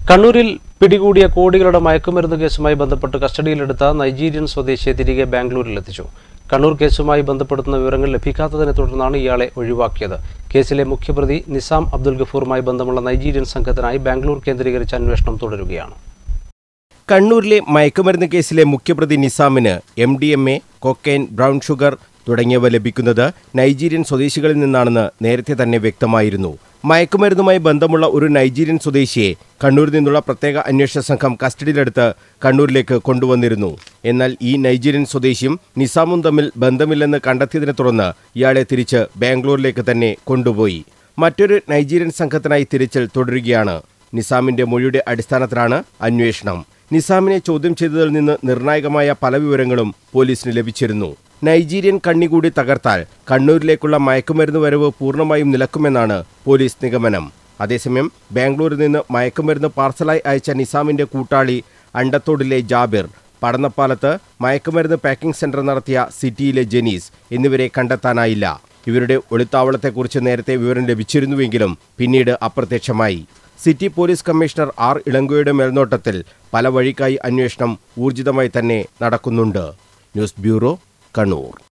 കണ്ണൂരിൽ പിടികൂടിയ കോടികളുടെ മയക്കുമരുന്ന് കേസുമായി ബന്ധപ്പെട്ട് കസ്റ്റഡിയിലെടുത്ത നൈജീരിയൻ സ്വദേശിയെ തിരികെ ബാംഗ്ലൂരിലെത്തിച്ചു കണ്ണൂർ കേസുമായി ബന്ധപ്പെടുത്തുന്ന വിവരങ്ങൾ ലഭിക്കാത്തതിനെ തുടർന്നാണ് ഇയാളെ ഒഴിവാക്കിയത് കേസിലെ മുഖ്യപ്രതി നിസാം അബ്ദുൽ ഗഫൂറുമായി ബന്ധമുള്ള നൈജീരിയൻ സംഘത്തിനായി ബാംഗ്ലൂർ കേന്ദ്രീകരിച്ച് അന്വേഷണം തുടരുകയാണ് കണ്ണൂരിലെ മയക്കുമരുന്ന് കേസിലെ മുഖ്യപ്രതി നിസാമിന് M D M A cocaine brown sugar തുടങ്ങിയവ ലഭിക്കുന്നത് നൈജീരിയൻ സ്വദേശികളിൽ നിന്നാണെന്ന് നേരത്തെ തന്നെ വ്യക്തമായിരുന്നു മയക്കുമരുന്നുമായി ബന്ധമുള്ള ഒരു നൈജീരിയൻ സ്വദേശിയെ കണ്ണൂരിൽ നിന്നുള്ള പ്രത്യേക അന്വേഷണ സംഘം കസ്റ്റഡിയിലെടുത്ത് കണ്ണൂരിലേക്ക് കൊണ്ടുവന്നിരുന്നു എന്നാൽ ഈ നൈജീരിയൻ സ്വദേശിയും നിസാമും തമ്മിൽ ബന്ധമില്ലെന്ന് കണ്ടെത്തിയതിനെ തുടർന്ന് ഇയാളെ തിരിച്ച് ബാംഗ്ലൂരിലേക്ക് തന്നെ കൊണ്ടുപോയി മറ്റൊരു നൈജീരിയൻ സംഘത്തിനായി തിരച്ചിൽ തുടരുകയാണ് നിസാമിന്റെ മൊഴിയുടെ അടിസ്ഥാനത്തിലാണ് അന്വേഷണം നിസാമിനെ ചോദ്യം ചെയ്തതിൽ നിന്ന് നിർണായകമായ പല വിവരങ്ങളും പോലീസിന് ലഭിച്ചിരുന്നു നൈജീരിയൻ കണ്ണികൂടി തകർത്താൽ കണ്ണൂരിലേക്കുള്ള മയക്കുമരുന്ന് വരവ് പൂർണ്ണമായും നിലക്കുമെന്നാണ് പോലീസ് നിഗമനം അതേസമയം ബാംഗ്ലൂരിൽ നിന്ന് മയക്കുമരുന്ന് പാർസലായി അയച്ച നിസാമിന്റെ കൂട്ടാളി അണ്ടത്തോടിലെ ജാബിർ പടന്നപ്പാലത്ത് മയക്കുമരുന്ന് പാക്കിംഗ് സെന്റർ നടത്തിയ സിറ്റിയിലെ ജെനീസ് എന്നിവരെ കണ്ടെത്താനായില്ല ഇവരുടെ ഒളിത്താവളത്തെക്കുറിച്ച് നേരത്തെ വിവരം ലഭിച്ചിരുന്നുവെങ്കിലും പിന്നീട് അപ്രത്യക്ഷമായി സിറ്റി പോലീസ് കമ്മീഷണർ ആർ ഇളങ്കോയുടെ മേൽനോട്ടത്തിൽ പല വഴിക്കായി അന്വേഷണം ഊർജിതമായി തന്നെ നടക്കുന്നുണ്ട് ന്യൂസ് ബ്യൂറോ കണ്ണൂർ